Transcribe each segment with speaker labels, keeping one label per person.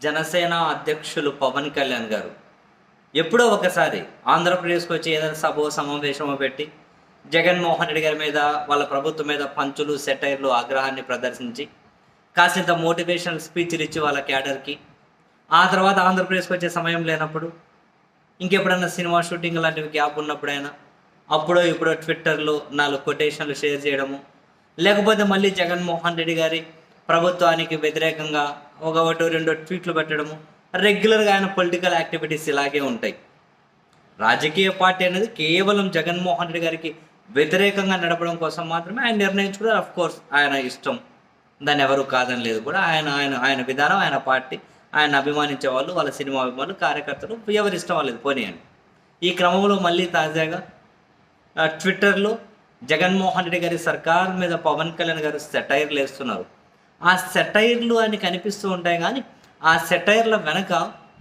Speaker 1: జనసేన అధ్యక్షులు పవన్ కళ్యాణ్ గారు ఎప్పుడో ఒకసారి ఆంధ్రప్రదేశ్కి వచ్చి ఏదైనా సభ సమావేశమో పెట్టి జగన్మోహన్ రెడ్డి గారి మీద వాళ్ళ ప్రభుత్వం మీద పంచులు సెటైర్లు ఆగ్రహాన్ని ప్రదర్శించి కాసింత మోటివేషనల్ స్పీచ్లు ఇచ్చి వాళ్ళ క్యాడర్కి ఆ తర్వాత ఆంధ్రప్రదేశ్కి వచ్చే సమయం లేనప్పుడు ఇంకెప్పుడన్నా సినిమా షూటింగ్ లాంటివి గ్యాప్ ఉన్నప్పుడైనా అప్పుడో ఇప్పుడో ట్విట్టర్లో నాలుగు కొటేషన్లు షేర్ చేయడము లేకపోతే మళ్ళీ జగన్మోహన్ రెడ్డి గారి ప్రభుత్వానికి వ్యతిరేకంగా ఒక ఒకటో రెండో ట్వీట్లు పెట్టడము రెగ్యులర్గా ఆయన పొలిటికల్ యాక్టివిటీస్ ఇలాగే ఉంటాయి రాజకీయ పార్టీ అనేది కేవలం జగన్మోహన్ రెడ్డి గారికి వ్యతిరేకంగా నడపడం కోసం మాత్రమే ఆయన నిర్ణయించుకున్నారు అఫ్ కోర్స్ ఆయన ఇష్టం దాన్ని ఎవరు కాదని లేదు కూడా ఆయన ఆయన ఆయన విధానం ఆయన పార్టీ ఆయన అభిమానించే వాళ్ళు వాళ్ళ సినిమా అభిమానులు కార్యకర్తలు ఎవరి ఇష్టం వాళ్ళది పోనీయండి ఈ క్రమంలో మళ్ళీ తాజాగా ఆ, ట్విట్టర్లో జగన్మోహన్ రెడ్డి గారి సర్కార్ మీద పవన్ కళ్యాణ్ గారు సెటైర్లు వేస్తున్నారు ఆ సెటైర్లు అని కనిపిస్తూ ఉంటాయి కానీ ఆ సెటైర్ల వెనక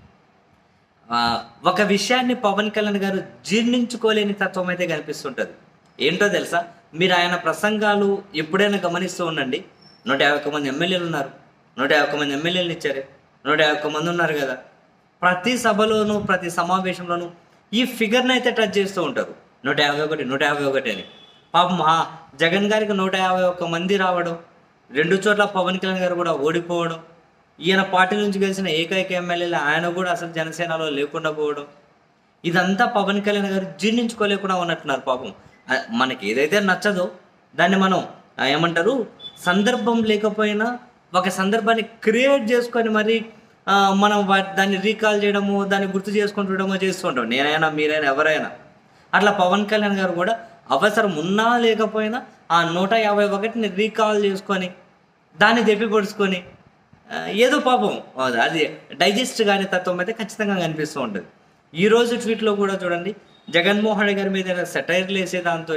Speaker 1: ఆ, ఒక విషయాన్ని పవన్ కళ్యాణ్ గారు జీర్ణించుకోలేని తత్వం అయితే కనిపిస్తుంటుంది ఏంటో తెలుసా మీరు ఆయన ప్రసంగాలు ఎప్పుడైనా గమనిస్తూ ఉండండి నూట యాభై ఒక్క మంది ఎమ్మెల్యేలు ఉన్నారు నూట యాభై ఒక్క మంది ఎమ్మెల్యేలు ఇచ్చారు నూట యాభై ఒక్క మంది ఉన్నారు కదా ప్రతి సభలోనూ ప్రతి సమావేశంలోనూ ఈ ఫిగర్ని అయితే టచ్ చేస్తూ ఉంటారు నూట యాభై ఒకటి నూట యాభై ఒకటి అని పాపం ఆ జగన్ గారికి నూట యాభై ఒక్క మంది రావడం రెండు చోట్ల పవన్ కళ్యాణ్ గారు కూడా ఓడిపోవడం ఈయన పార్టీ నుంచి గెలిచిన ఏకైక ఎమ్మెల్యేలు ఆయన కూడా అసలు జనసేనలో లేకుండా పోవడం ఇదంతా పవన్ కళ్యాణ్ గారు జీర్ణించుకోలేకుండా ఉన్నట్టున్నారు పాపం ఆ, మనకి ఏదైతే నచ్చదో దాన్ని మనం ఆ, ఏమంటారు సందర్భం లేకపోయినా ఒక సందర్భాన్ని క్రియేట్ చేసుకొని మరి ఆ, మనం వా- దాన్ని రీకాల్ చేయడము దాన్ని గుర్తు చేసుకుంటుండమో చేస్తుంటాం నేనైనా మీరైనా ఎవరైనా అట్లా పవన్ కళ్యాణ్ గారు కూడా అవసరం ఉన్నా లేకపోయినా ఆ నూట యాభై ఒకటిని రీకాల్ చేసుకొని దాన్ని తెప్పిపడుచుకొని ఆ, ఏదో పాపం అది డైజెస్ట్ కాని తత్వం అయితే ఖచ్చితంగా కనిపిస్తూ ఉంటుంది ఈ రోజు ట్వీట్లో కూడా చూడండి జగన్మోహన్ రెడ్డి గారి మీద సెటైర్లు వేసే దాంతో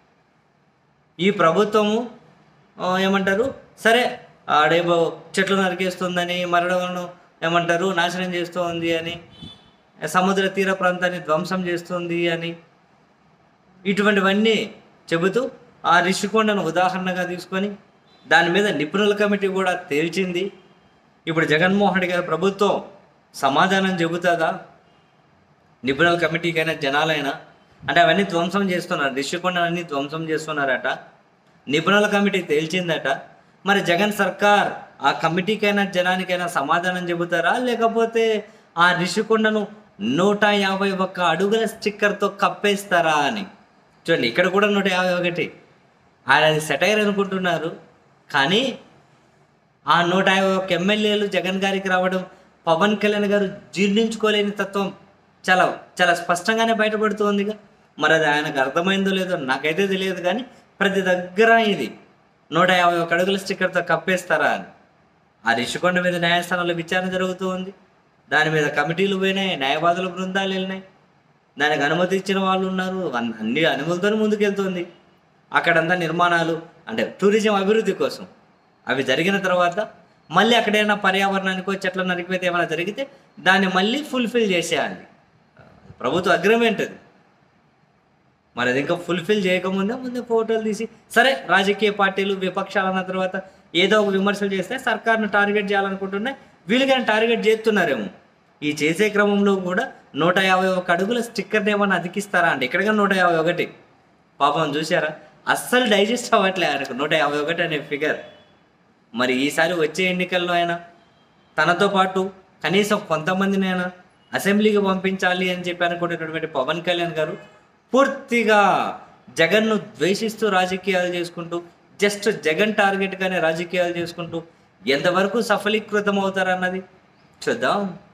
Speaker 1: ఈ ప్రభుత్వము ఆ, ఏమంటారు సరే ఆడేమో చెట్లు నరికేస్తుందని మరణను ఏమంటారు నాశనం చేస్తుంది అని సముద్ర తీర ప్రాంతాన్ని ధ్వంసం చేస్తుంది అని ఇటువంటివన్నీ చెబుతూ ఆ రిషికొండను ఉదాహరణగా తీసుకొని దాని మీద నిపుణుల కమిటీ కూడా తేల్చింది ఇప్పుడు జగన్మోహన్ రెడ్డి గారి ప్రభుత్వం సమాధానం చెబుతుందా నిపుణుల కమిటీకైనా జనాలైనా అంటే అవన్నీ ధ్వంసం చేస్తున్నారు రిషికొండలన్నీ ధ్వంసం చేస్తున్నారట నిపుణుల కమిటీ తేల్చిందట మరి జగన్ సర్కార్ ఆ కమిటీకైనా జనానికైనా సమాధానం చెబుతారా లేకపోతే ఆ రిషికొండను నూట యాభై ఒక్క అడుగుల స్టిక్కర్తో కప్పేస్తారా అని చూడండి ఇక్కడ కూడా నూట యాభై ఒకటి ఆయన అది సెటైర్ అనుకుంటున్నారు కానీ ఆ నూట యాభై ఒక్క ఎమ్మెల్యేలు జగన్ గారికి రావడం పవన్ కళ్యాణ్ గారు జీర్ణించుకోలేని తత్వం చాలా చాలా స్పష్టంగానే బయటపడుతోందిగా మరి అది ఆయనకు అర్థమైందో లేదో నాకైతే తెలియదు కానీ ప్రతి దగ్గర ఇది నూట యాభై ఒక్క అడుగుల స్టిక్కర్తో కప్పేస్తారా అని ఆ రిషికొండ మీద న్యాయస్థానంలో విచారణ జరుగుతూ ఉంది దాని మీద కమిటీలు పోయినాయి న్యాయవాదుల బృందాలు వెళ్ళినాయి దానికి అనుమతి ఇచ్చిన వాళ్ళు ఉన్నారు అన్- అన్ని అనుమతులతో ముందుకెళ్తుంది అక్కడంతా నిర్మాణాలు అంటే టూరిజం అభివృద్ధి కోసం అవి జరిగిన తర్వాత మళ్ళీ అక్కడైనా పర్యావరణానికో చెట్ల నరికిపోతే ఏమైనా జరిగితే దాన్ని మళ్ళీ ఫుల్ఫిల్ చేసేయాలి ప్రభుత్వ అగ్రిమెంట్ అది మరి అది ఇంకా ఫుల్ఫిల్ చేయకముందే ముందే ఫోటోలు తీసి సరే రాజకీయ పార్టీలు విపక్షాలు అన్న తర్వాత ఏదో ఒక విమర్శలు చేస్తే సర్కార్ను టార్గెట్ చేయాలనుకుంటున్నాయి వీళ్ళకైనా టార్గెట్ చేస్తున్నారేమో ఈ చేసే క్రమంలో కూడా నూట యాభై ఒక అడుగుల స్టిక్కర్ని ఏమన్నా అతికిస్తారా అంటే ఇక్కడిగా నూట యాభై ఒకటి పాపం చూసారా అస్సలు డైజెస్ట్ అవ్వట్లే ఆయనకు నూట యాభై ఒకటి అనే ఫిగర్ మరి ఈసారి వచ్చే ఎన్నికల్లో అయినా తనతో పాటు కనీసం కొంతమందినైనా అసెంబ్లీకి పంపించాలి అని చెప్పి అనుకునేటటువంటి పవన్ కళ్యాణ్ గారు పూర్తిగా జగన్ను ద్వేషిస్తూ రాజకీయాలు చేసుకుంటూ జస్ట్ జగన్ టార్గెట్గానే రాజకీయాలు చేసుకుంటూ ఎంతవరకు సఫలీకృతం అవుతారన్నది చూద్దాం